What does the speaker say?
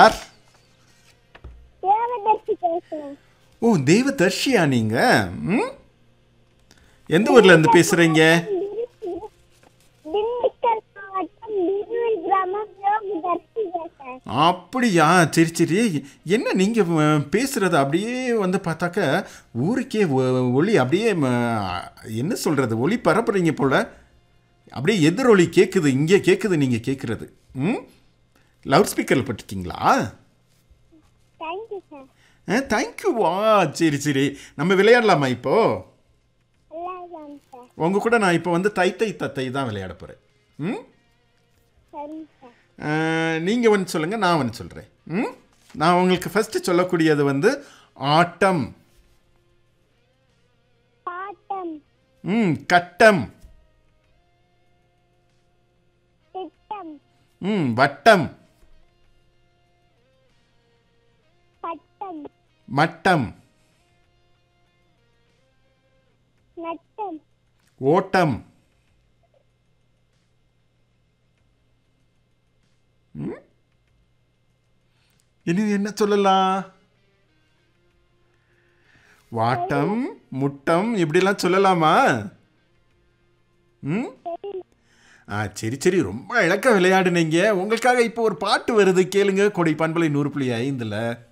யார் தேவதர்ஷி பேசுறேன் ஓ தேவதர்ஷியா நீங்க ம் எந்த ஊர்ல இருந்து பேசுறீங்க திண்டுக்கல் மாவட்டம் பீரூர் கிராமம் யோகதர்ஷி பேசுறேன் அப்படியா சரி சரி என்ன நீங்க அஹ், பேசுறது அப்படியே வந்து பார்த்தாக்க ஊருக்கே ஒ- ஒளி அப்படியே ம, என்ன சொல்றது ஒளி பரப்புறீங்க போல அப்படியே எதிரொலி கேட்குது இங்கே கேட்குது நீங்க கேட்குறது ம் லவுட் ஸ்பீக்கரில் போட்டிருக்கீங்களா தேங்க்யூ சார் தேங்க்யூ வா சரி சரி நம்ம விளையாடலாமா இப்போ எல்லாரும் சார் உங்க கூட நான் இப்போ வந்து தை தை தத்தை தான் விளையாட போகிறேன் ம் சரிங்க சார் நீங்கள் ஒன்று சொல்லுங்கள் நான் ஒன்று சொல்கிறேன் ம் நான் உங்களுக்கு ஃபஸ்ட்டு சொல்லக்கூடியது வந்து ஆட்டம் பாட்டம் ம் கட்டம் திட்டம் ம் வட்டம் பட்டம் மட்டம் நட்டம் ஓட்டம் ம்? இனி என்ன சொல்லலாம் வாட்டம் முட்டம் இப்படிலாம் சொல்லலாமா ம் ஆ சரி சரி ரொம்ப இழக்க விளையாடுனீங்க உங்களுக்காக இப்போ ஒரு பாட்டு வருது கேளுங்க கொடை பண்பலை நூறு புள்ளி ஐந்தில்